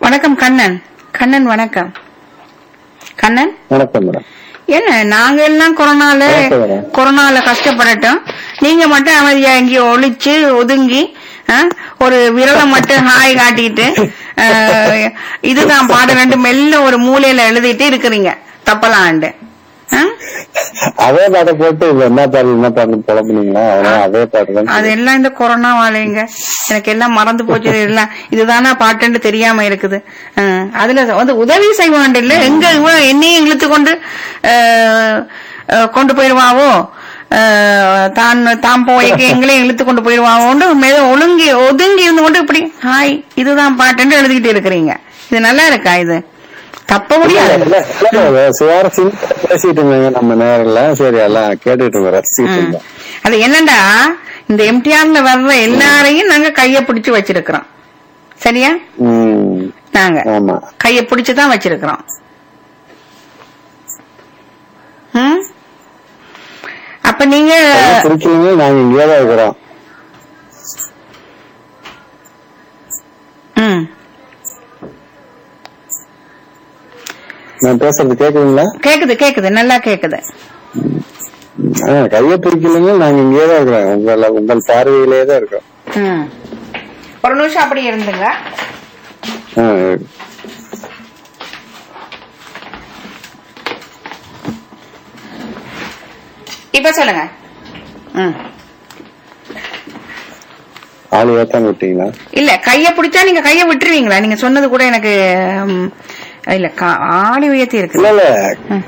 வணக்கம் கண்ணன் கண்ணன் வணக்கம் கண்ணன் வணக்கம் மேடம் என்ன நாங்க எல்லாம் கொரோனால வணக்கம் மேடம். கொரோனால கஷ்டப்படட்டும் நீங்க மட்டும் அமைதியா எங்கேயோ ஒளிச்சு ஒதுங்கி ஆ, ஒரு விரலை மட்டும் ஹாய் காட்டிட்டு ஆ, இதுதான் பாடம் ரெண்டு மெல்ல ஒரு மூலையில எழுதிட்டு இருக்கிறீங்க தப்பலாண்டு ஆ? அதே பாட்டை போட்டு இது என்ன பாடல் என்ன பாடல் புலம்புனீங்களா அதனால அதே பாட்டு தான் அது எல்லாம் இந்த கொரோனா வாழைங்க எனக்கு எல்லாம் மறந்து போச்சு எல்லாம் இதுதானா பாட்டுன்னு தெரியாம இருக்குது அஹ், அதுல வந்து உதவி செய்வான் இல்ல எங்க இவன் என்னையும் இழுத்து கொண்டு அஹ், அஹ், கொண்டு போயிடுவாவோ அஹ், தான் தான் போய்க்கு எங்களையும் இழுத்து கொண்டு போயிடுவாவோன்னு மேல ஒழுங்கி ஒதுங்கி இருந்து கொண்டு இப்படி ஹாய் இதுதான் பாட்டுன்னு எழுதிக்கிட்டு இருக்கிறீங்க இது நல்லா இருக்கா இது தப்ப முடியாது இல்ல, இல்ல, இல்ல, சுவாரஸ்யம் பேசிட்டு இருந்தாங்க நம்ம நேரில் சரி எல்லாம் கேட்டுட்டு இருந்தோம் ரசிச்சுட்டு ம். இருந்தோம் அது என்னடா இந்த எம்டிஆர்ல வர்ற எல்லாரையும் நாங்க கைய பிடிச்சு வச்சிருக்கிறோம் சரியா ம், நாங்க ஆமா கைய பிடிச்சு தான் வச்சிருக்கிறோம் ம்? அப்ப நீங்க பிடிக்கலீங்க நாங்க இங்கேயே தான் இருக்கிறோம் ம், நான் பேசுறது கேக்குதுங்களா கேக்குது கேக்குது நல்லா கேக்குது ஆ, கையை பிடிக்கலீங்க நாங்க இங்கேயே தான் இருக்கிறோம் உங்கள உங்கள் பார்வையிலே தான் இருக்கோம் ம். ஒரு நிமிஷம் அப்படி இருந்துங்க ஆ, இப்ப சொல்லுங்க ம். ஆளு ஏத்தாம விட்டீங்களா இல்ல கைய பிடிச்சா நீங்க கைய விட்டுருவீங்களா நீங்க சொன்னது கூட எனக்கு ம், இல்ல கா- ஆடி உயர்த்தி இருக்கு இல்ல இல்ல ம்.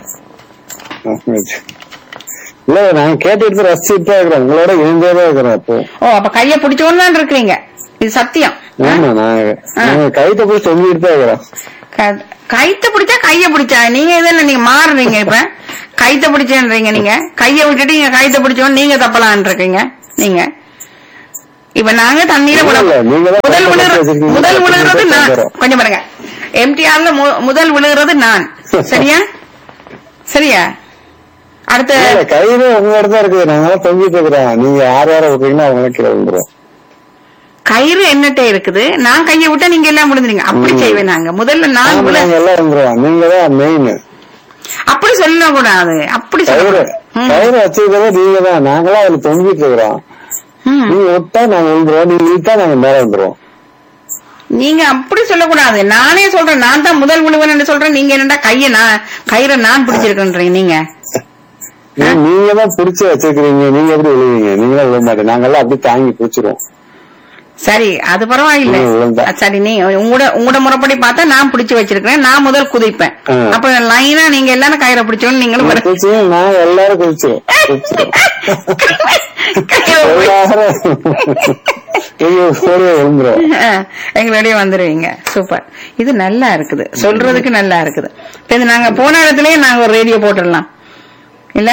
இல்ல நாங்க கேட்டுட்டு ரசிச்சுட்டு தான் இருக்கிறோம் உங்களோட இணைந்தே தான் இருக்கிறோம் இப்போ ஓ அப்ப கைய பிடிச்சோன்னு தான் இருக்கிறீங்க இது சத்தியம் ஆ? ஆமா நாங்க நாங்க கைத்த போய் சொல்லிட்டு தான் இருக்கிறோம் க- கைத்த பிடிச்சா கைய பிடிச்சா நீங்க இதெல்லாம் நீங்க மாறுறீங்க இப்ப கைத்த பிடிச்சேன்றீங்க நீங்க கைய விட்டுட்டு நீங்க கைத்த பிடிச்சோன்னு நீங்க தப்பலான் இருக்கீங்க நீங்க இப்ப நாங்க தண்ணீர இல்ல, இல்ல, நீங்க தான் முதல் கஷ்டப்பட்டு விழுகிற வச்சிருக்கீங்க. முதல் விழுகிறது நான் தந்துறோம். கொஞ்சம் பாருங்க எம்டிஆர்ல முதல் விழுகிறது நான் சரியா சரியா அடுத்த இல்ல கயிறு உங்களோட தான் இருக்குது நாங்களாம் தொங்கிட்டு இருக்கிறோம் நீங்க யார் யார விட்டீங்கன்னா அவங்களாம் கீழே விழுந்துரும் கயிறு என்னட்ட இருக்குது நான் கைய விட்டா நீங்க எல்லாம் விழுந்துறீங்க அப்படி ம். செய்வேன் நாங்க முதல்ல நான் ஆமா, விழு நாங்க எல்லாம் விழுந்துருவோம் நீங்க தான் மெயின் அப்படி சொல்ல கூடாது அப்படி கயிறு சொல்ல ம். கயிறு வச்சிருக்கிறதே நீங்க தான் நாங்களாம் அதுல தொங்கிட்டு இருக்கிறோம் ம். நீங்க விட்டா நாங்க விழுந்துருவோம் நீங்க இழுத்தா நாங்க மேல வந்துருவோம் நீங்க அப்படி சொல்லக்கூடாது நானே சொல்றேன் நான் தான் முதல் விழுவன் சொல்றேன் நீங்க என்னடா கைய நான் கயிறை நான் பிடிச்சிருக்கேன்றீங்க நீங்க நீ- நீங்க தான் பிடிச்சு வச்சிருக்கீங்க நீங்க எப்படி விழுவீங்க நீங்க தான் விழ மாட்டீங்க நாங்கெல்லாம் அப்படியே தாங்கி பிடிச்சிருவோம் சரி அது பரவாயில்ல ம், விழுந்தா. அஹ் சரி நீ உங்களோட உங்களோட முறைப்படி பார்த்தா நான் பிடிச்சு வச்சிருக்கேன் நான் முதல் குதிப்பேன் ம். அப்ப லைனா நீங்க எல்லாரும் கயிறை பிடிச்சோன்னு நீங்களும் வர- குதிச்சு நான் எல்லாரும் குதிச்சிரும் குதிச்சிரும் கையை பிடி- எல்லாரும் நீங்க ஓடியே விழுந்துரும் அஹ், எங்களுடைய வந்துருவீங்க சூப்பர் இது நல்லா இருக்குது சொல்றதுக்கு நல்லா இருக்குது இப்ப இது நாங்க போன இடத்துலயே நாங்க ஒரு ரேடியோ போட்டுடலாம் இல்ல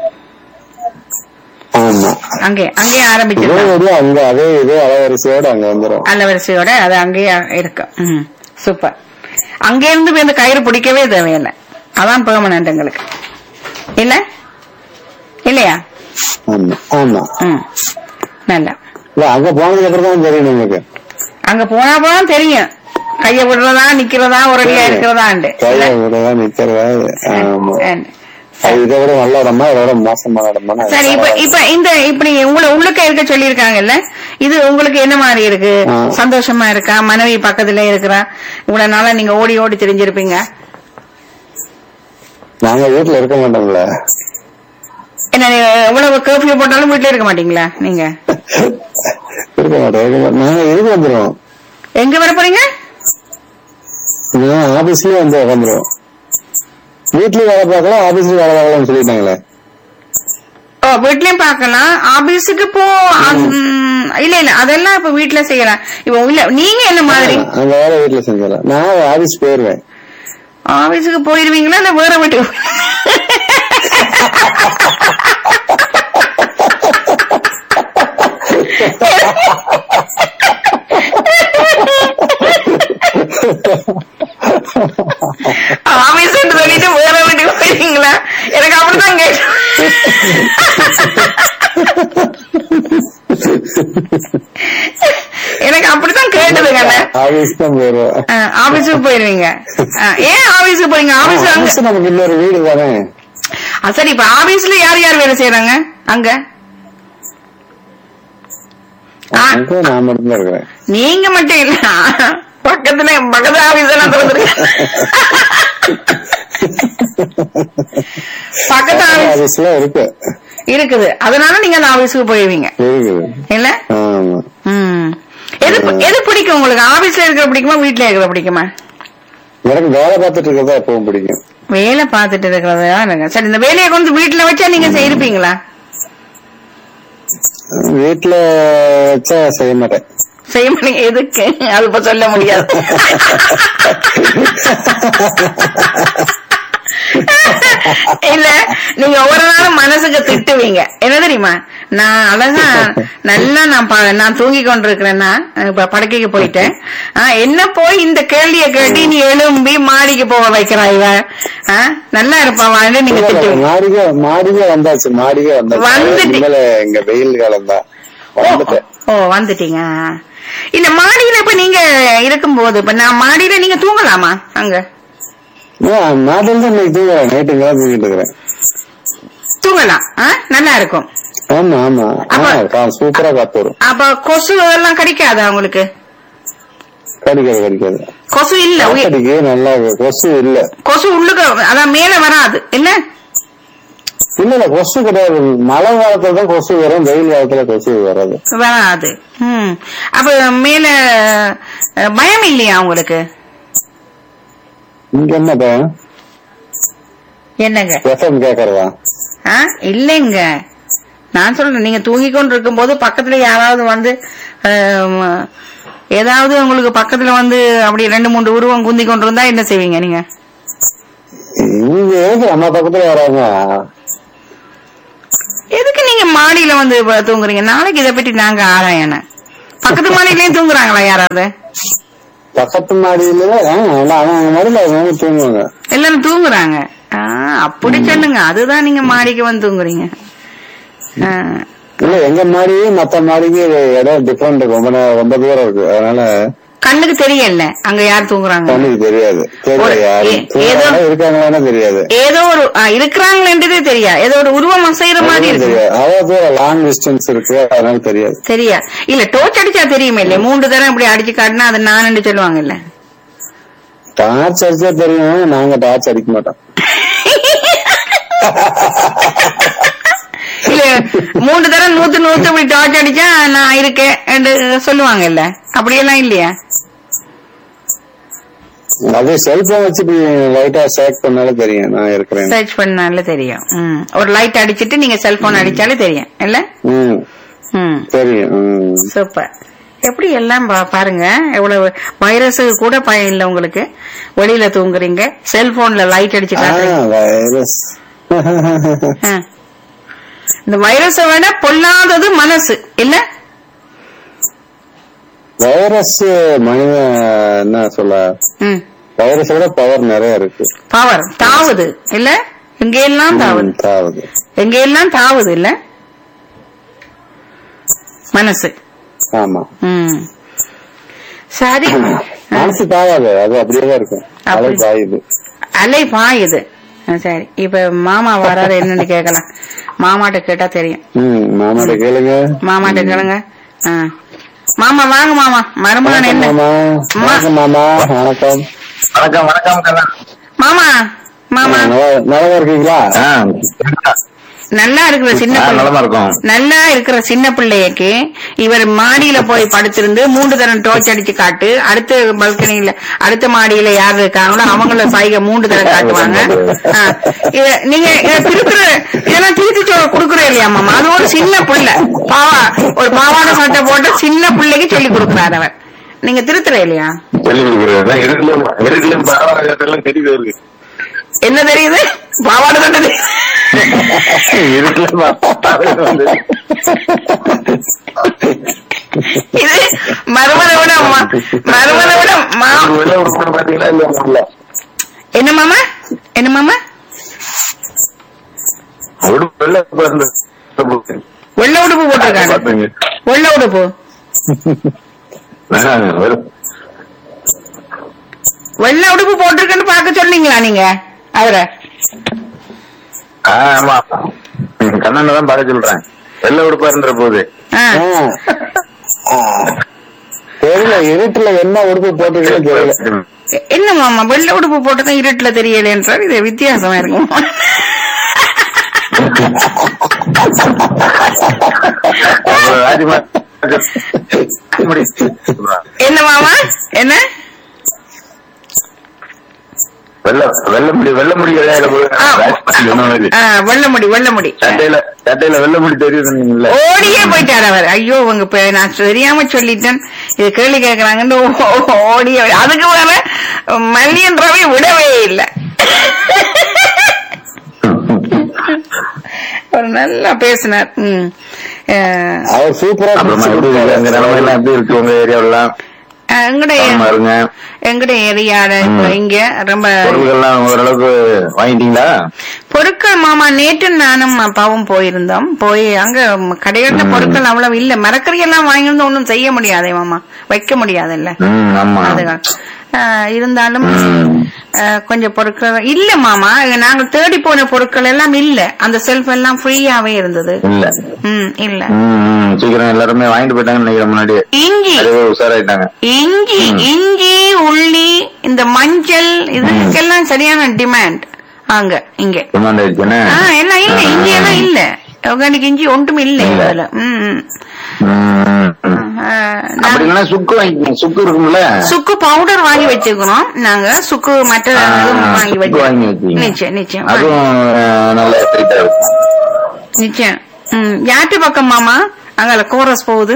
ஆமா அங்கே அங்கேயே இதே ஆரம்பிச்சிடலாம் வழியா அங்க அதே இதே அலவரிசையோட அங்க வந்துரும் அலவரிசையோட அது அங்கேயே இருக்கும் ம், சூப்பர் அங்கே இருந்து போய் இந்த கயிறு பிடிக்கவே தேவையில்லை அதான் பெர்மனன்ட் எங்களுக்கு இல்ல இல்லையா ஆமா ஆமா ம் நல்லா இல்ல அங்க போனதுக்கு அப்புறம் தான் தெரியும் நமக்கு அங்க போனா போதான் தெரியும் கைய விடுறதா நிக்கிறதா ஒரு அடியா இருக்கிறதாண்டு கையில விடவா நிக்கிறதா ஆமா அது இதை விட நல்ல இடமா இதை விட மோசமான இடமா சரி இப்ப இப்ப இந்த இப்படி உங்களை உள்ளுக்க இருக்க சொல்லியிருக்காங்கல்ல இது உங்களுக்கு என்ன மாதிரி இருக்கு ஆ. சந்தோஷமா இருக்கா மனைவி பக்கத்துல இருக்கிறா இவ்வளவு நாளா நீங்க ஓடி ஓடி தெரிஞ்சிருப்பீங்க நாங்க வீட்டுல இருக்க மாட்டோம்ல என்ன நீங்க எவ்வளவு கர்ஃபியூ போட்டாலும் வீட்டுல இருக்க மாட்டீங்களா நீங்க இருக்க மாட்டோம் இருக்க மாட்டோம் நாங்க இதுக்கு வந்துருவோம் எங்க வர போறீங்க நான் ஆபீஸ்லயே வந்து உட்காந்துருவோம் வீட்லயும் வேலை பார்க்கலாம் ஆபீஸ்லயும் வேலை பார்க்கலாம்னு சொல்லிட்டாங்களே ஓ வீட்லயும் பார்க்கலாம் ஆபீஸுக்கு போ ம், இல்ல இல்ல அதெல்லாம் இப்ப வீட்டுல செய்யலாம் இப்ப இல்ல நீங்க என்ன மாதிரி அங்க வேலை வீட்டுல செஞ்சிடலாம் நான் ஆபீஸ் போயிருவேன் ஆபீஸுக்கு போயிருவீங்களா இல்ல வேற வீட்டுக்கு ஆபீஸ் சொல்லிட்டு வேற வீட்டுக்கு போயிருவீங்களா எனக்கு அப்படிதான் கேட்டு எனக்கு அப்படித்தான் கேட்டது கண்ண ஆபீஸ் தான் போயிருவோம் ஆ, ஆபீஸுக்கு போயிருவீங்க ஆ, ஏன் ஆபீஸுக்கு போறீங்க ஆபீஸ் அங்க ஆபீஸ் நமக்கு இன்னொரு வீடு தானே ஆ, சரி இப்ப ஆபீஸ்ல யார் யார் வேலை செய்யறாங்க அங்க ஆ, அங்க நான் மட்டும் தான் இருக்கிறேன் நீங்க மட்டும் இல்ல பக்கத்துல பக்கத்து ஆபீஸ் எல்லாம் திறந்துருக்கு பக்கத்து ஆபீஸ் ஆபீஸ்ல இருக்கு இருக்குது அதனால நீங்க அந்த ஆபீஸுக்கு போயிருவீங்க இருக்குது இல்ல ஆமா ம் எது எது பிடிக்கும் உங்களுக்கு ஆபீஸ்ல இருக்கிற பிடிக்குமா வீட்ல இருக்கிற பிடிக்குமா எனக்கு வேலை பார்த்துட்டு இருக்கிறதா எப்பவும் பிடிக்கும் வேலை பார்த்துட்டு இருக்கிறதா இருங்க சரி இந்த வேலையை கொண்டு வீட்டுல வச்சா நீங்க செய்யிருப்பீங்களா வீட்டுல வச்சா செய்ய மாட்டேன் செய்ய மாட்டீங்க எதுக்கு அது இப்ப சொல்ல முடியாது இல்ல நீங்க ஒவ்வொரு நாளும் மனசுக்கு திட்டுவீங்க என்ன தெரியுமா நான் அழகா நல்லா நான் ப- நான் தூங்கி கொண்டிருக்கிறேன்னா இப்ப படுக்கைக்கு போயிட்டேன் ஆ, என்ன போய் இந்த கேள்வியை கேட்டு நீ எழும்பி மாடிக்கு போக வைக்கிறா இவ ஆ, நல்லா இருப்பாவான்னு நீங்க திட்டுவீங்க மாடிகே மாடிகே வந்தாச்சு மாடிகே வந்தாச்சு வந்துட்டு- இனிமேல எங்க வெயில் காலம் தான் வந்துட்டேன் ஓ வந்துட்டீங்க இல்ல மாடியில இப்ப நீங்க இருக்கும்போது இப்ப நான் மாடியில நீங்க தூங்கலாமா அங்க ஏன், மாடியில தான் இன்னைக்கு தூங்குறேன் நைட்டுங்க தான் தூங்கிட்டு இருக்கிறேன் தூங்கலாம் ஆ? நல்லா இருக்கும் ஆமா ஆமா அப்ப- ஆமா கா- சூப்பரா காத்து வரும் அப்ப கொசு எல்லாம் கிடைக்காதா உங்களுக்கு கடிக்காது கடிக்காது கொசு இல்ல உயி- காத்தடிக்கு நல்லா இருக்கு. கொசு இல்ல கொசு உள்ளுக்கு அதான் மேல வராது இல்ல இல்ல இல்ல கொசு கிடையாது மழை காலத்துல தான் கொசு வரும் வெயில் காலத்துல கொசு வராது வராது ம் அப்ப மேல அஹ், பயம் இல்லையா உங்களுக்கு இங்க என்ன பயம் என்னங்க எஃப்எம் கேக்குறதா ஆ இல்லைங்க நான் சொல்றேன் நீங்க தூங்கி கொண்டு இருக்கும்போது பக்கத்துல யாராவது வந்து ஆம், ஏதாவது உங்களுக்கு பக்கத்துல வந்து அப்படி ரெண்டு மூணு உருவம் குந்தி கொண்டு இருந்தா என்ன செய்வீங்க நீங்க இங்க எதுக்கு நம்ம பக்கத்துல வராங்க எதுக்கு நீங்க மாடியில வந்து இப்ப தூங்குறீங்க நாளைக்கு இதை பற்றி நாங்க ஆராயணும் பக்கத்து மாடியிலயும் தூங்குறாங்களா யாராவது பக்கத்து மாடியில ஆ, எல்லாம் அவங்க மாடியில அவங்க தூங்குவாங்க எல்லாரும் தூங்குறாங்க ஆ, அப்படி சொல்லுங்க அதுதான் நீங்க மாடிக்கு வந்து தூங்குறீங்க ஆ, இல்ல எங்க மாடியும் மத்த மாடிக்கு இடம் டிஃபரெண்ட் ரொம்ப நே- ரொம்ப தூரம் இருக்கு அதனால கண்ணுக்கு தெரியல அங்க யார் தூங்குறாங்க கண்ணுக்கு தெரியாது தெரியல ஒரு- யாரு ஏ- தூங்குறாங்களா, இருக்காங்களான்னு தெரியாது ஏதோ ஒரு ஆ, இருக்கிறாங்களேன்றதே தெரியா ஏதோ ஒரு உருவம் அசைற மாதிரி இருக்கு தெரியாது அவ்வளவு தூரம் லாங் டிஸ்டன்ஸ் இருக்கு அதனால தெரியாது சரியா இல்ல டோர்ச் அடிச்சா தெரியுமே இல்ல மூன்று தரம் இப்படி அடிச்சு காட்டினா அது நான் சொல்லுவாங்க இல்ல டார்ச் அடிச்சா தெரியும் நாங்க டார்ச் அடிக்க மாட்டோம் இல்ல மூன்று தரம் நூத்து நூத்து இப்படி டார்ச் அடிச்சா நான் இருக்கேன் என்று சொல்லுவாங்க இல்ல அப்படியெல்லாம் இல்லையா அது செல்போன் வச்சு இப்படி லைட்டா ஷேக் பண்ணாலே தெரியும் நான் இருக்கிறேன் சர்ச் பண்ணால தெரியும் ம். ஒரு லைட் அடிச்சிட்டு நீங்க செல்போன் அடிச்சாலே தெரியும் இல்ல ம் ம் தெரியும் ம். சூப்பர் எப்படி எல்லாம் பா- பாருங்க எவ்வளவு வைரஸ் கூட பயம் இல்ல உங்களுக்கு வெளியில தூங்குறீங்க செல்போன்ல லைட் அடிச்சு ஆ, காட்டுறீங்க வைரஸ் ஆ. இந்த வைரஸை விட பொல்லாதது மனசு இல்ல வைரஸ் மனிதன் என்ன சொல்ல ம் வைரஸை விட பவர் நிறைய இருக்கு பவர் தாவுது இல்ல எங்கெல்லாம் தாவுது ம், தாவுது எங்கெல்லாம் தாவுது இல்ல மனசு ஆமா ம் சரி மனசு தாவாது அது அப்படியே தான் இருக்கும் அலை அப்படி. தாயுது அலை பாயுது ஆ, சரி இப்ப மாமா வராரு என்னன்னு கேட்கலாம் மாமாட்ட கேட்டா தெரியும் ம் மாமாட்ட கேளுங்க மாமாட்ட கேளுங்க ஆ. மாமா வாங்க மாமா மருமகன் வணக்கம் என்ன மாமா வணக்கம் மாமா வணக்கம் வணக்கம் வணக்கம் கண்ணா மாமா மாமா நல்லா நல்லா இருக்கீங்களா ஆ, நல்லா இருக்கிற சின்ன ஆ, பிள்ளை நலமா இருக்கும் நல்லா இருக்கிற சின்ன பிள்ளைக்கு இவர் மாடியில போய் படுத்திருந்து மூன்று தரம் டோர்ச் அடிச்சு காட்டு அடுத்த பல்கனியில அடுத்த மாடியில யார் இருக்காங்களோ அவங்கள சாய்க மூன்று தரம் காட்டுவாங்க ஆ, இத- நீங்க இத திருத்துற இதெல்லாம் திருத்தி சொ- கொடுக்குறே இல்லையா மாமா அது ஒரு சின்ன பிள்ளை பாவா ஒரு பாவாடை சட்டை போட்டு சின்ன பிள்ளைக்கு சொல்லி கொடுக்குறாரு அவர் நீங்க திருத்துற இல்லையா சொல்லி கொடுக்குறேன் இருக்குல்ல இருக்குல்ல பாவாடெல்லாம் தெரியுது இருக்கு என்ன தெரியுது பாவாடை சட்டை தெரியுது. இருக்குல்ல இது மருமனை விட மா- மருமனை விட மா பாத்தீங்களா இல்ல என்ன மாமா என்ன மாமா அவரு வெள்ள பிறந்து வெள்ளை உடுப்பு போட்டிருக்காங்க பாத்துங்க வெள்ளை உடுப்பு வெள்ளை உடுப்பு போட்டிருக்கேன்னு பார்க்க சொன்னீங்களா நீங்க அவரை ஆ, ஆமா கண்ணனை தான் பார்க்க சொல்றேன் வெள்ளை உடுப்பா இருந்துற போது ஆ. ஆ. தெரியல இருட்டுல என்ன உடுப்பு போட்டுருக்கீங்கன்னு தெரியல எ- என்ன மாமா வெள்ளை உடுப்பு போட்டதும் இருட்டுல தெரியலேன்றார் இது வித்தியாசமா இருக்கும் அப்புறம் ராஜிமா என்ன மாமா என்ன வெள்ள வெள்ள முடி வெள்ள முடி விளையாட போது ஆ. சொன்ன மாதிரி ஆ, வெள்ளை முடி வெள்ளை முடி சட்டையில சட்டையில வெள்ள முடி தெரியுதுங்களா ஓடியே போயிட்டாரு அவர் ஐயோ உங்க பே- நான் தெரியாம சொல்லிட்டேன் இது கேள்வி கேக்குறாங்கன்னு ஓ- ஓடியே அதுக்கு வேற மல்லியன் ரவி விடவே இல்லை அவர் நல்லா பேசினார் ம். அஹ், அவர் சூப்பரா அப்புறமா பிடிச்சு எப்படி இருக்கு? அங்க கொடுத்தாரு. நிலைமை எப்படி இருக்கு உங்க ஏரியாவெல்லாம் எங்களுடைய கவனமா இருங்க எங்களுடைய ஏரியால இப்ப இங்க ரொம்ப பொருள்கள்லாம் ஓரளவுக்கு வாங்கிட்டீங்களா பொருட்கள் மாமா நேற்று நானும் அப்பாவும் போயிருந்தோம் போய் அங்க கடைகள்ல பொருட்கள் அவ்வளவு இல்ல மரக்கறி எல்லாம் வாங்கியிருந்தோம் ஒண்ணும் செய்ய முடியாதே மாமா வைக்க முடியாதுல்ல ம் ஆமா அதுதான் ஆஹ் இருந்தாலும் ம். ஆஹ் கொஞ்சம் பொருட்கள் இல்ல மாமா நாங்க தேடி போன பொருட்கள் எல்லாம் இல்ல அந்த செல்ஃப் எல்லாம் ஃப்ரீயாவே இருந்தது இல்ல ம் இல்ல ம், ம். சீக்கிரம் எல்லாருமே வாங்கிட்டு போயிட்டாங்கன்னு நினைக்கிறேன் முன்னாடி இஞ்சி நிறைய பேர் உஷாராயிட்டாங்க இஞ்சி இஞ்சி உள்ளி இந்த மஞ்சள் இதுக்கெல்லாம் சரியான டிமாண்ட் அங்க இங்க டிமாண்ட் ஆயிடுச்சுன்னு ஆ எல்லாம் இல்ல இஞ்சி எல்லாம் இல்ல ஆர்கானிக் இஞ்சி ஒன்றும் இல்ல இல்ல. அதுல ம், ம். ம், ம். ஆ, அப்படி நாங்க இல்லைன்னா சுக்கு வாங்கிக்கோங்க சுக்கு இருக்கும்ல சுக்கு பவுடர் வாங்கி வச்சுக்கிறோம் நாங்க சுக்கு மற்ற ஆ, இதுவும் வாங்கி சுக்கு வாங்கி வச்சு வச்சீங்க. நிச்சயம் நிச்சயம் அதுவும் அஹ், நல்ல எஃபெக்டா இருக்கும் நிச்சயம் ம் யாட்டு பக்கம் மாமா அங்கால கோரஸ் போகுது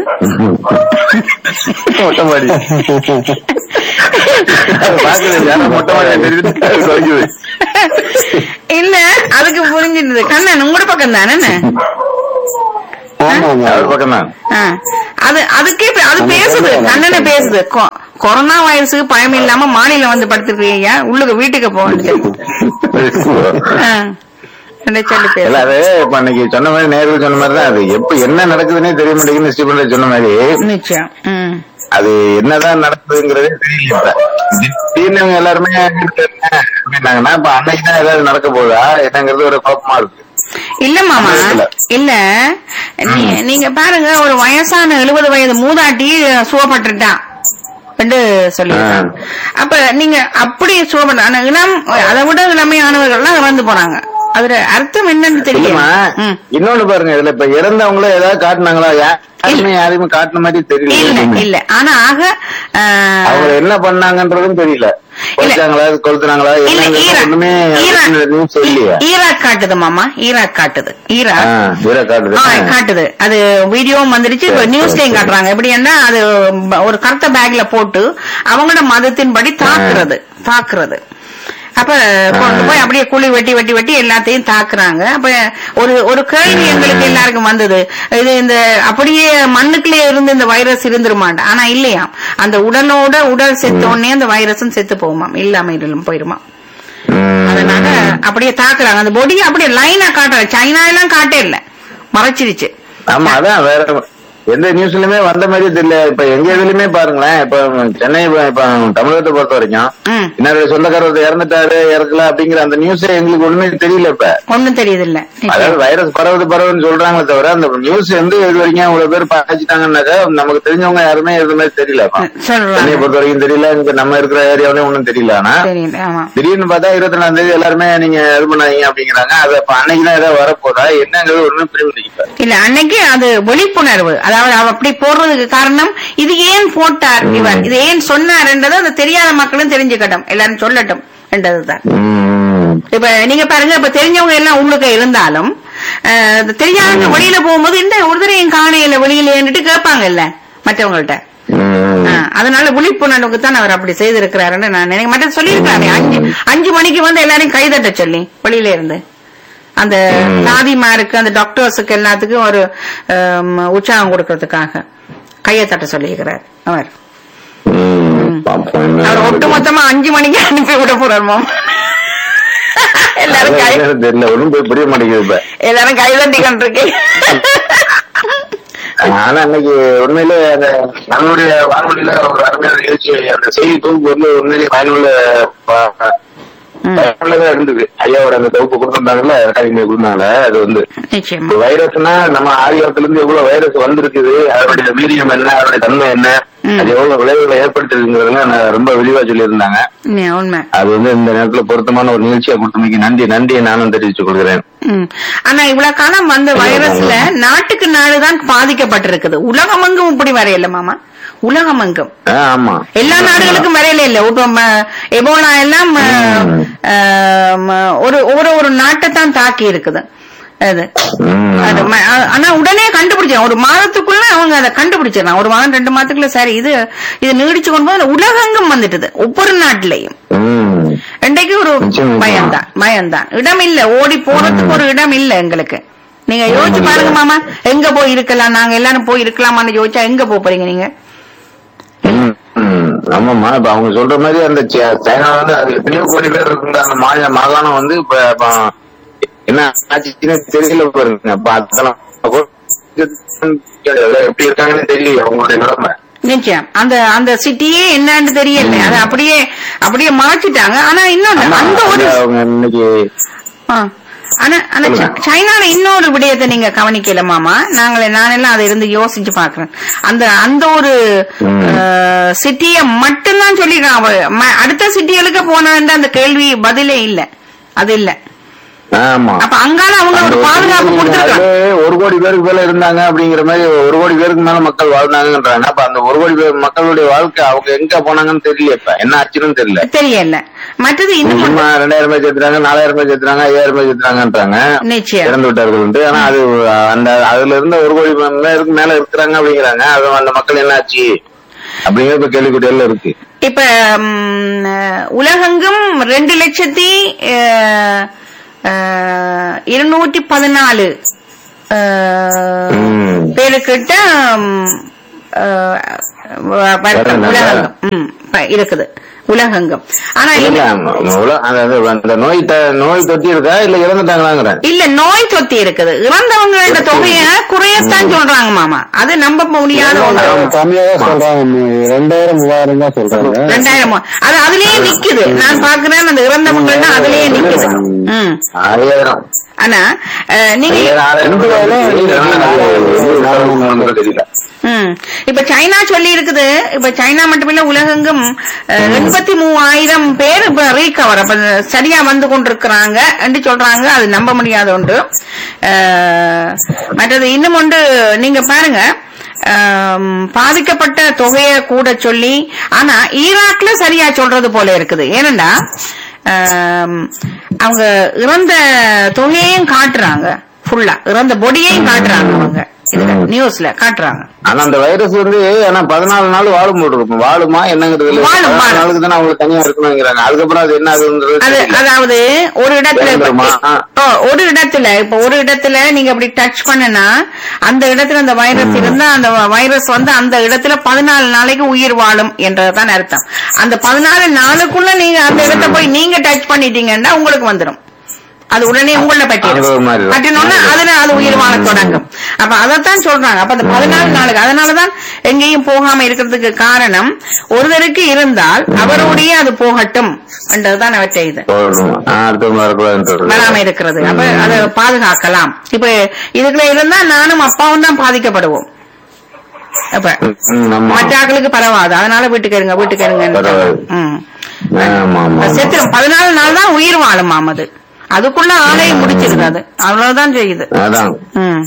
மொட்டை மாடி அது பாக்குறது யாரும் மொட்டை மாடி தெரியுது குறைக்குது இல்ல அதுக்கு புரிஞ்சிருந்தது கண்ணன் உங்களோட பக்கம் தானே ஆமா ஆமா அவர் பக்கம் தான் ஆ. அது அதுக்கே பே- அது பேசுது கண்ணனை பேசுது கொ- கொரோனா வைரஸுக்கு பயம் இல்லாம மாநிலம் வந்து படுத்துருக்கீங்க உள்ளுக்கு வீட்டுக்கு போகணும் சொல்லி பேசு இல்ல அது இப்ப அன்னைக்கு சொன்ன மாதிரி நேரில் சொன்ன மாதிரி தான் அது எப்ப என்ன நடக்குதுன்னே தெரிய மாட்டேங்குது ஸ்டீபன் சொன்ன மாதிரி நிச்சயம் ம் அது என்னதான் நடக்குதுங்கிறதே தெரியல இப்ப திடீர்னு இவங்க எல்லாருமே இருக்காங்க அப்படின்னாங்கன்னா இப்ப அன்னைக்கு தான் ஏதாவது நடக்க போதா என்னங்கிறது ஒரு குழப்பமா இருக்கு இல்ல மாமா இல்ல. இல்ல நீ- நீங்க பாருங்க ஒரு வயசான எழுபது வயது மூதாட்டி சுவப்பட்டுட்டா என்று சொல்லியிருக்காங்க அப்ப நீங்க அப்படி சுவப்பட்ட ஆனா இளம் அதை விட இளமையானவர்கள்லாம் இறந்து போனாங்க அதுல அர்த்தம் என்னன்னு இல்லம்மா தெரியும் ம். இன்னொன்னு பாருங்க இதுல இப்ப இறந்தவங்கள ஏதாவது காட்டுனாங்களா யாருமே யாரையுமே காட்டுன மாதிரி இல்ல தெரியல இல்ல ஆனா ஆக ஆஹ், அவங்க என்ன பண்ணாங்கன்றதும் தெரியல கொளுத்தாங்களா கொளுத்துனாங்களா இல்ல என்னங்கிறது ஈராக் ஒண்ணுமே ஈராக் நியூஸ் இல்லையா ஈராக் காட்டுது மாமா ஈராக் காட்டுது ஈராக் வீர காட்டுது ஆ, காட்டுது அது வீடியோவும் வந்துருச்சு இப்ப சரி, நியூஸ்லயும் சரி. காட்டுறாங்க எப்படின்னா அது ப- ஒரு கருத்த பேக்ல போட்டு அவங்களோட மதத்தின்படி தாக்குறது தாக்குறது அப்ப கொண்டு போய் அப்படியே குழி வெட்டி வெட்டி வெட்டி எல்லாத்தையும் தாக்குறாங்க அப்ப ஒரு ஒரு கேள்வி எங்களுக்கு எல்லாருக்கும் வந்தது இது இந்த அப்படியே மண்ணுக்குள்ளே இருந்து இந்த வைரஸ் இருந்துருமாண்டா ஆனா இல்லையா அந்த உடலோட உடல் செத்த உடனே அந்த வைரஸும் செத்து போகுமாம் இல்லாம இரும் போயிருமா அதனால அப்படியே தாக்குறாங்க அந்த பொடியை அப்படியே லைனா காட்டுறாங்க சைனா எல்லாம் காட்டே இல்ல மறைச்சிருச்சு ஆமா அதான் வேற எந்த நியூஸ்லயுமே வந்த மாதிரி தெரியல இப்ப எங்க இதுலயுமே பாருங்களேன் இப்ப சென்னை இப்ப இப்ப தமிழகத்தை பொறுத்த வரைக்கும் ம். என்னோட சொந்தக்காரர் இறந்துட்டாரு இறக்கல அப்படிங்கிற அந்த நியூஸ் எங்களுக்கு ஒண்ணுமே தெரியல இப்ப ஒண்ணும் தெரியுது இல்ல அதாவது வைரஸ் பரவுது பரவுதுன்னு சொல்றாங்களே தவிர அந்த நியூஸ் வந்து இது வரைக்கும் இவ்வளவு பேர் பாய்ச்சிட்டாங்கன்னாக்கா நமக்கு தெரிஞ்சவங்க யாருமே இது மாதிரி தெரியல இப்ப. சென்னையை சொல்றாங்க பொறுத்த வரைக்கும் தெரியல இங்க நம்ம இருக்கிற ஏரியாவிலயும் ஒண்ணும் தெரியல ஆனா தெரியல ஆமா திடீர்னு பார்த்தா இருபத்தி நாலாம் தேதி எல்லாருமே நீங்க இது பண்ணாதீங்க அப்படிங்கிறாங்க அது அப்ப அன்னைக்கு தான் ஏதாவது வரப்போதா என்னங்கிறது ஒண்ணும் புரிய மாட்டேங்குது இல்ல அன்னைக்கு அது விழிப்புணர்வு அதாவது அவர் அப்படி போடுறதுக்கு காரணம் இது ஏன் போட்டார் இவர் இது ஏன் சொன்னார்ன்றது அது தெரியாத மக்களும் தெரிஞ்சுக்கட்டும் எல்லாரும் சொல்லட்டும் என்றதுதான் உம் இப்ப நீங்க பாருங்க இப்ப தெரிஞ்சவங்க எல்லாம் உள்ளுக்க இருந்தாலும் அஹ், இது தெரியாதவங்க வெளியில போகும்போது இந்த ஒரு தடவையும் காணையில வெளியிலேன்னுட்டு கேட்பாங்கல்ல மற்றவங்கள்ட்ட உம் ஆ, அதனால விழிப்புணர்வுக்கு தான் அவர் அப்படி செய்திருக்கிறாருன்னு நான் நினைக்க மாட்டேன் சொல்லியிருக்காரு அஞ்சு அஞ்சு மணிக்கு வந்து எல்லாரையும் கைதட்ட சொல்லி வெளியில இருந்து அந்த தாதிமாருக்கு அந்த டாக்டர்ஸுக்கு எல்லாத்துக்கும் ஒரு ஆம், உற்சாகம் கொடுக்கறதுக்காக கையை தட்ட சொல்லியிருக்கிறார் அவர் உம் பாப்போம் என்ன அவர் ஒட்டுமொத்தமா அஞ்சு மணிக்கு அனுப்பி விட போறார் மாம் எல்லாரும் கை அதான் தெரியல ஒண்ணும் போய் புரிய மாட்டேங்குது இப்ப எல்லாரும் கைதட்டி கொண்டிருக்கேன் ஆனா இன்னைக்கு உண்மையிலே அந்த நம்மளுடைய வானொலியில ஒரு அருமையான நிகழ்ச்சி அந்த செய்தி தொகுப்பு வந்து உண்மையிலேயே பயனுள்ள ப- ம், பயனுள்ளதா இருந்தது ஐயாவோட அந்த தொகுப்பு கொடுத்திருந்தாங்கல்ல ரெக்கார்டிங் கொடுத்தாங்க அது வந்து நிச்சயமா இப்ப வைரஸ்னா நம்ம ஆதிகாலத்துல இருந்து எவ்வளவு வைரஸ் வந்திருக்குது அதனுடைய வீரியம் என்ன அதனுடைய தன்மை என்ன ம். அது எவ்வளவு விளைவுகளை ஏற்படுத்திருக்குங்கிறதுலாம் நான் ரொம்ப விரிவா சொல்லியிருந்தாங்க உண்மை, உண்மை அது வந்து இந்த நேரத்துல பொருத்தமான ஒரு நிகழ்ச்சியா கொடுத்தமைக்கு நன்றி நன்றியை நானும் தெரிவித்துக் கொள்கிறேன் ம். ஆனா இவ்வளவு காலம் வந்த வைரஸ்ல நாட்டுக்கு நாடுதான் பாதிக்கப்பட்டிருக்குது உலகமெங்கும் இப்படி வரையல மாமா உலகமெங்கும் ஆ, ஆமா எல்லா நாடுகளுக்கும் வரையில இல்ல இப்ப ம- எபோலா எல்லாம் ம, அஹ், ம- ஒரு ஒரு ஒரு நாட்டை தான் தாக்கி இருக்குது அது ம், அது ஆமா. ம- ஆ- ஆனா உடனே கண்டுபிடிச்சாங்க ஒரு மாதத்துக்குள்ள அவங்க அதை கண்டுபிடிச்சிடலாம் ஒரு மாதம் ரெண்டு மாதத்துக்குள்ள சரி இது இது நீடிச்சு கொண்டு போது உலகெங்கும் வந்துட்டுது ஒவ்வொரு நாட்டிலையும் ம். இன்றைக்கு ஒரு நிச்சயமா. பயம்தான் பயம்தான் இடம் இல்ல ஓடி போறதுக்கு ஒரு இடம் இல்ல எங்களுக்கு நீங்க யோசிச்சு பாருங்க மாமா எங்க போய் இருக்கலாம் நாங்க எல்லாரும் போய் இருக்கலாமான்னு யோசிச்சா எங்க போப் போறீங்க நீங்க ம், ம். ஆமாம்மா இப்ப அவங்க சொல்ற மாதிரி அந்த சை- சைனா வந்து அது எத்தனையோ கோடி பேர் இருந்த அந்த மாநில மாகாணம் வந்து இப்ப இப்ப என்ன ஆச்சுன்னு தெரியல பாருங்க இப்ப அதெல்லாம் எப்படி இருக்காங்கன்னு தெரியல அவங்களுடைய நிலைமை நிச்சயம் அந்த அந்த சிட்டியே என்னன்னு தெரியல அது அப்படியே அப்படியே மாற்றிட்டாங்க ஆனா இன்னொன்னு ஆமா, அந்த ஒரு அது அவங்க இன்னைக்கு ஆ. ஆனா ஆனா ச- சொல்லுங்க. சைனால இன்னொரு விடயத்தை நீங்க கவனிக்கல மாமா நாங்களே நானெல்லாம் அதை இருந்து யோசிச்சு பாக்குறேன் அந்த அந்த ஒரு ம். சிட்டிய மட்டும்தான் சொல்லிருக்கான் அவ ம- அடுத்த சிட்டிகளுக்கு போனதுன்ற அந்த கேள்வி பதிலே இல்ல அது இல்ல ஆமா அப்ப அங்கால அவங்க ஒரு பாதுகாப்பு கொடுத்துருக்காங்க அது ஒரு கோடி பேருக்கு மேல இருந்தாங்க அப்படிங்கிற மாதிரி ஒரு கோடி பேருக்கு மேல மக்கள் வாழ்ந்தாங்கன்றாங்க அப்ப அந்த ஒரு கோடி பேர் மக்களுடைய வாழ்க்கை அவங்க எங்க போனாங்கன்னு தெரியல இப்ப என்ன ஆச்சுன்னு தெரியல தெரியல மற்றது இன்னும் சும்மா ரெண்டாயிரம் பேர் சேர்த்துறாங்க நாலாயிரம் பேர் சேர்த்துறாங்க ஐயாயிரம் பேர் சேர்த்துறாங்கன்றாங்க நிச்சயம் இறந்து விட்டார்கள் ஆனா அது அந்த அதுல இருந்த ஒரு கோடி பேருக்கு மேல இருக்கிறாங்க அப்படிங்கிறாங்க அது அந்த மக்கள் என்ன ஆச்சு அப்படிங்கிற இப்ப கேள்விக்குட்டியெல்லாம் இருக்கு இப்ப ம், அஹ், உலகெங்கும் ரெண்டு லட்சத்தி அஹ், அஹ், இருநூற்றி பதினாலு அஹ், ம். பேருக்கிட்ட ம், அஹ், வ- வருத்தம் வரணும். உலகெங்கும் ம், ப- இருக்குது உலகெங்கும் ஆனா இல்ல, இது- உல- அதாவது அந்த நோய் த- நோய் தொட்டி இருக்கா இல்ல இறந்துட்டாங்களாங்கிறேன் இல்ல நோய் தொத்தி இருக்குது இறந்தவங்களோட தொகைய குறையத்தான் சொல்றாங்க மாமா அது நம்ப முடியாத ஒண்ணு கம்மியா தான் சொல்றாங்க ரெண்டாயிரம் மூவாயிரம் தான் சொல்றாங்க ரெண்டாயிரம் அது அதுலயே நிக்குது நான் பாக்குறேன் அந்த இறந்தவங்கள்னா அதுலயே நிக்குது ம் ஆயிரம் ஆனா அஹ், நீங்க தெரியல ம். இப்ப சைனா சொல்லி இருக்குது இப்ப சைனா மட்டுமில்ல உலகெங்கும் அஹ், எண்பத்தி மூவாயிரம் பேர் இப்ப ரீகவர் அப்ப சரியா வந்து கொண்டிருக்கிறாங்க என்று சொல்றாங்க அது நம்ப முடியாத ஒன்று அஹ், மற்றது இன்னும் ஒன்று நீங்க பாருங்க ஆம், பாதிக்கப்பட்ட தொகையை கூட சொல்லி ஆனா ஈராக்ல சரியா சொல்றது போல இருக்குது ஏனண்டா ஆம், அவங்க இறந்த தொகையையும் காட்டுறாங்க ஃபுல்லா இறந்த பொடியையும் காட்டுறாங்க அவங்க இதுல நியூஸ்ல காட்டுறாங்க ஆனா அந்த வைரஸ் வந்து ஆனா பதினாலு நாள் வாழும் போட்டு இருக்கும் வாழுமா என்னங்கிறது இல்ல. வாழும், பதினாலு வாழும். நாளுக்கு தானே அவங்களுக்கு தனியா இருக்கணுங்கிறாங்க அதுக்கப்புறம் அது என்ன ஆகுதுன்றது அது தெரியல. அதாவது ஒரு இடத்துல இப்ப- பயங்கரமா, ஆ. ஓ, ஒரு இடத்துல இப்ப ஒரு இடத்துல நீங்க அப்படி டச் பண்ணனா அந்த இடத்துல அந்த வைரஸ் இருந்தா அந்த வைரஸ் வந்து அந்த இடத்துல பதினாலு நாளைக்கு உயிர் வாழும் என்றதுதான் அர்த்தம் அந்த பதினாலு நாளுக்குள்ள நீங்க அந்த இடத்த போய் நீங்க டச் பண்ணிட்டீங்கன்னா உங்களுக்கு வந்துடும் அது உடனே உங்கள அது ஒரு பற்றிடும் மாதிரி தான். பற்றினோன்னா அதுல அது உயிர் வாழ தொடங்கும் அப்ப அதைத்தான் சொல்றாங்க அப்ப அந்த பதினாலு நாளுக்கு அதனாலதான் எங்கேயும் போகாம இருக்கிறதுக்கு காரணம் ஒருவருக்கு இருந்தால் அவருடைய அது போகட்டும் என்றதுதான் அவற்றை இது போகணும். ஆ, அடுத்தவங்க வரக்கூடாதுன்றது. வராம இருக்கிறது அப்ப அதை பாதுகாக்கலாம் இப்ப இதுக்குள்ள இருந்தா நானும் அப்பாவும் தான் பாதிக்கப்படுவோம் அப்ப ம், ம், ஆமா. மற்ற ஆட்களுக்கு பரவாது அதனால வீட்டுக்கு இருங்க வீட்டுக்கு இருங்க பரவாது. ம் ஆமா, ஆமா, ஆமா. செத்துரும் பதினாலு நாள் தான் உயிர் வாழும் அது அதுக்குள்ள ஆலையை முடிச்சிருது அது அவ்வளவுதான் செய்யுது அதான் ம்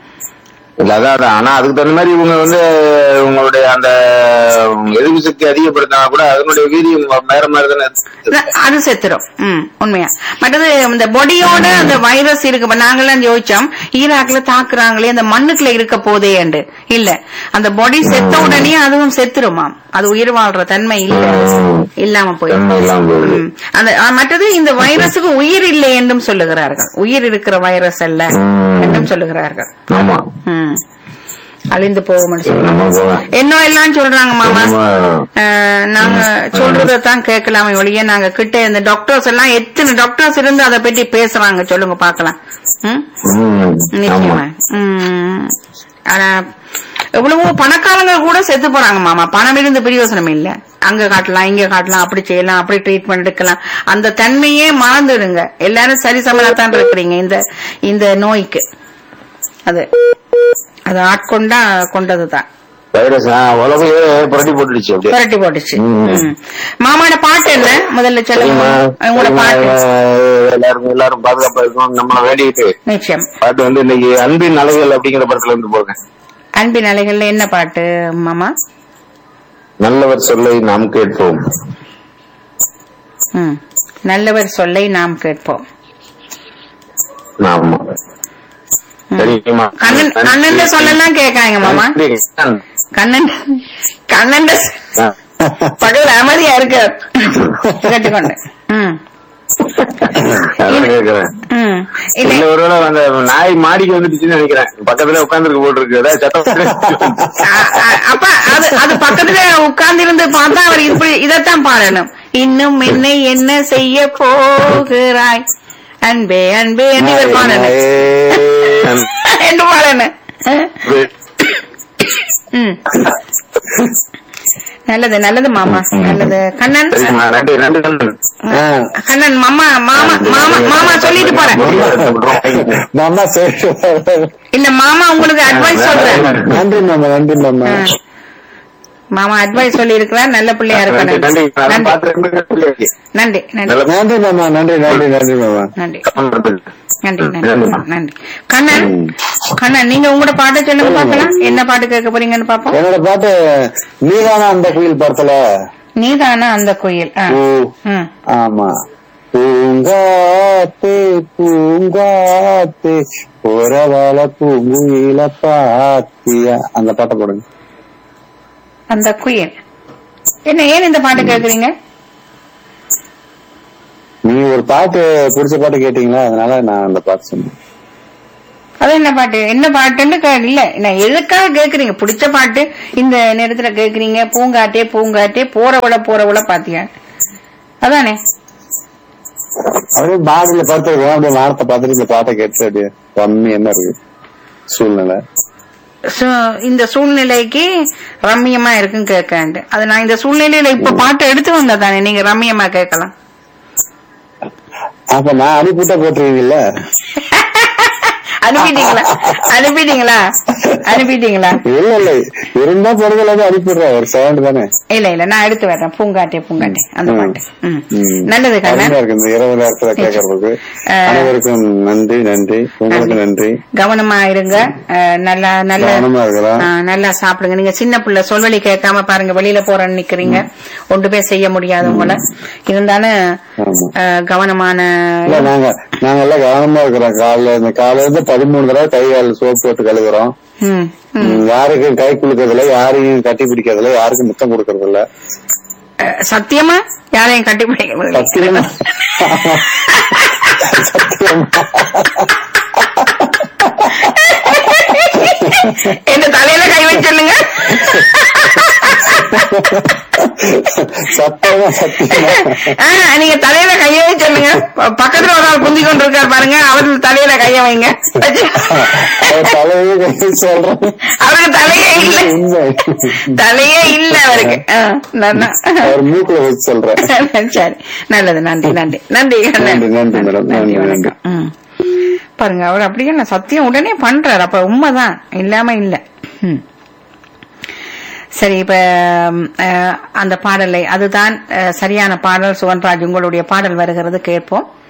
இல்ல அதான் அதான். ஆனா அதுக்கு தகுந்த மாதிரி இவங்க வந்து உங்களுடைய அந்த எதிர்ப்பு சக்தி அதிகப்படுத்தினா கூட அதனுடைய வீரியம் வேற மாதிரி தானே இருக்கு. அ- அது செத்துரும் ம் உண்மையா மற்றது இந்த பொடியோட அந்த வைரஸ் இருக்கு இப்ப நாங்கெல்லாம் யோசிச்சோம் ஈராக்ல தாக்குறாங்களே அந்த மண்ணுக்குள்ள இருக்க போதே என்று இல்ல அந்த பொடி செத்த உடனே அதுவும் செத்துருமாம் அது உயிர் வாழ்ற தன்மை இல்ல இல்லாம போயிடும் தன்மை இல்லாம போகுது. ம். அந்த அ, மற்றது இந்த வைரஸுக்கு உயிர் இல்லை என்றும் சொல்லுகிறார்கள் உயிர் இருக்கிற வைரஸ் அல்ல ம். என்றும் சொல்லுகிறார்கள் ஆமா ம். அழிந்து போகும் நம்ம போவேன். என்ன எல்லாம் சொல்றாங்க மாமா நம்ம அஹ், நாங்க சொல்றதான் கேட்கலாமே ஒழிய நாங்க கிட்ட இந்த டாக்டர்ஸ் எல்லாம் எத்தனை டாக்டர்ஸ் இருந்து அதை பற்றி பேசுறாங்க சொல்லுங்க பாக்கலாம் ம் ம், ஆமா நிச்சயமா ம் ஆனா எவ்வளவோ பணக்காரங்க கூட செத்து போறாங்க மாமா பணம் இருந்து பிரயோசனம் இல்ல அங்க காட்டலாம் இங்க காட்டலாம் அப்படி செய்யலாம் அப்படி ட்ரீட்மெண்ட் எடுக்கலாம் அந்த தன்மையே மறந்துடுங்க எல்லாரும் சரி சமனாத்தான் இருக்கிறீங்க இந்த இந்த நோய்க்கு அது அது ஆட்கொண்டா கொண்டதுதான் வைரஸ் உலகையே புரட்டி போட்டுடுச்சு அப்படியே புரட்டி போட்டுச்சு ம். ம். மாமாவோட பாட்டு என்ன முதல்ல சொல்லுங்க சரிம்மா உங்களோட சரிம்மா, பாட்டு எல்லாரும் எல்லாரும் பாதுகாப்பா இருக்கணும் நம்மள வேண்டிட்டு நிச்சயம் பாட்டு வந்து இன்னைக்கு அன்பின் அலைகள் அப்படிங்கிற படத்துல இருந்து போங்க அன்பின் அலைகள்ல என்ன பாட்டு மாமா நல்லவர் சொல்லை நாம் கேட்போம் ம். நல்லவர் சொல்லை நாம் கேட்போம் ஆமா சரிம்மா கண்ணன் கண்ணன் சொல்லலாம் கேட்காங்க மாமா நன்றி. கண்ணன் கண்ணன் ஆ. பகல் அமைதியா இருக்கு கேட்டுக்கொண்டு ம் அதான் கேக்குறேன் ம் இல்ல இல்ல ஒருவேளை அந்த நாய் மாடிக்கு வந்துடுச்சுன்னு நினைக்கிறேன் பக்கத்துல உட்காந்துருக்கு போட்டு இருக்கு ஏதாவது சத்தம் அ- அ- அப்ப அது அது பக்கத்துல உட்கார்ந்து இருந்து பார்த்தா அவர் இப்படி இதத்தான் பாடணும் இன்னும் என்னை என்ன செய்ய போகிறாய் அன்பே அன்பே என்று இவர் பாடணும் என்று பாடணும் ம். நல்லது நல்லது மாமா நல்லது கண்ணன் சரிம்மா நன்றி நன்றி நன்றி ஆ. கண்ணன் மாமா மாமா மாமா மாமா சொல்லிட்டு போறேன் மாமா சரி இல்ல மாமா உங்களுக்கு அட்வைஸ் சொல்றேன் நன்றி மாமா நன்றி மாமா ஆ. மாமா அட்வைஸ் சொல்லி இருக்கிறார் நல்ல பிள்ளையா நன்றி நன்றி இருக்கணும் நான் நன்றி பார்த்து நன்றி நன்றி நல்ல நன்றி மாமா நன்றி நன்றி நன்றி மாமா நன்றி நன்றி நன்றி நன்றி நன்றி கண்ணன் கண்ணன் நீங்க உங்களோட பாட்டை சொல்லுங்க பாக்கலாம் என்ன பாட்டு கேட்க போறீங்கன்னு பாப்போம் என்னோட பாட்டு நீதானா அந்த குயில் படத்துல நீதானா அந்த கோயில் ஆ. பூ ம். ஆமா பூங்காத்தே பூங்காத்தே புறவால பூங்குயில பாத்தியா அந்த பாட்டை போடுங்க அந்த குயில் என்ன ஏன் இந்த பாட்டு கேக்குறீங்க நீ ஒரு பாட்டு பிடிச்ச பாட்டு கேட்டீங்களா அதனால நான் அந்த பாட்டு சொன்னேன் அது என்ன பாட்டு என்ன பாட்டுன்னு கே- இல்ல நான் எதுக்காக கேக்குறீங்க பிடிச்ச பாட்டு இந்த நேரத்துல கேக்குறீங்க பூங்காட்டே பூங்காட்டே போறவள போறவள பாத்தியா அதானே அப்படியே பாடியில படுத்துருக்கோம் அப்படியே வார்த்தை பார்த்துட்டு இந்த பாட்டை கேட்டு அப்படியே கம்மி என்ன இருக்கு சூழ்நிலை சு- இந்த சூழ்நிலைக்கு ரம்மியமா இருக்குன்னு கேட்காண்டு அது நான் இந்த சூழ்நிலையில இப்ப பாட்டு எடுத்து வந்தா தானே நீங்க ரம்மியமா கேட்கலாம் அப்ப நான் அனுப்பிட்டா போட்டுருவீங்கல்ல அனுப்பிட்டீங்களா அனுப்பிட்டீங்களா அனுப்பிட்டீங்களா இல்ல இல்ல இருந்தா போடுதல அனுப்பிடுறேன் ஒரு சவுண்ட் தானே இல்ல இல்ல நான் எடுத்து வரேன் பூங்காட்டே பூங்காட்டே அந்த ம். பாட்டு ம். ம். நல்லது அருமையா கண்ணன் இருக்கு இந்த இரவு நேரத்துல கேட்கறதுக்கு அஹ், அனைவருக்கும் நன்றி நன்றி உங்களுக்கு நன்றி கவனமா இருங்க அஹ், நல்லா நல்ல கவனமா இருக்கலாம் ஆ, நல்லா சாப்பிடுங்க நீங்க சின்ன பிள்ளை சொல்வழி கேட்காம பாருங்க வெளியில போறேன்னு நிக்கிறீங்க ஒன்று போய் செய்ய முடியாது உங்களை இருந்தாலும் ஆமா. அஹ், கவனமான இல்ல நாங்க நாங்க எல்லாம் கவனமா இருக்கிறோம் காலைல இந்த காலையில இருந்து பதிமூணு தடவை கை கால் சோப்பு போட்டு கழுவுறோம் ம், ம். ம், யாருக்கும் கை குலுக்கறதில்ல யாரையும் கட்டி பிடிக்கிறதில்ல யாருக்கும் முத்தம் கொடுக்கறது இல்ல அஹ், சத்தியமா யாரையும் கட்டிப்பிடிக்க சத்தியமா என் தலையில கை வச்சிருங்க சத்தியமா சத்தியமா ஆ, நீங்க தலையில கைய வச்சிருங்க ப- பக்கத்துல ஒரு ஆள் குந்தி கொண்டு இருக்காரு பாருங்க அவருக்கு தலையில கைய வைங்க வச்சு- அவர் தலையே கை சொல்றேன் அவருக்கு தலையே இல்ல உண்மை தலையே இல்ல அவருக்கு ஆ, நல்லா. அவர் மூக்குல வச்சு சொல்றேன் சரி நல்லது நன்றி நன்றி நன்றி நன்றி, நன்றி, மேடம். நன்றி, வணக்கம் ம். பாருங்க அவர் அப்படியே நான் சத்தியம் உடனே பண்றாரு அப்ப உண்மைதான் இல்லாம இல்ல ம். சரி இப்ப ம், அஹ், அந்த பாடலை அதுதான் அஹ், சரியான பாடல் சுவன்ராஜ் உங்களுடைய பாடல் வருகிறது கேட்போம்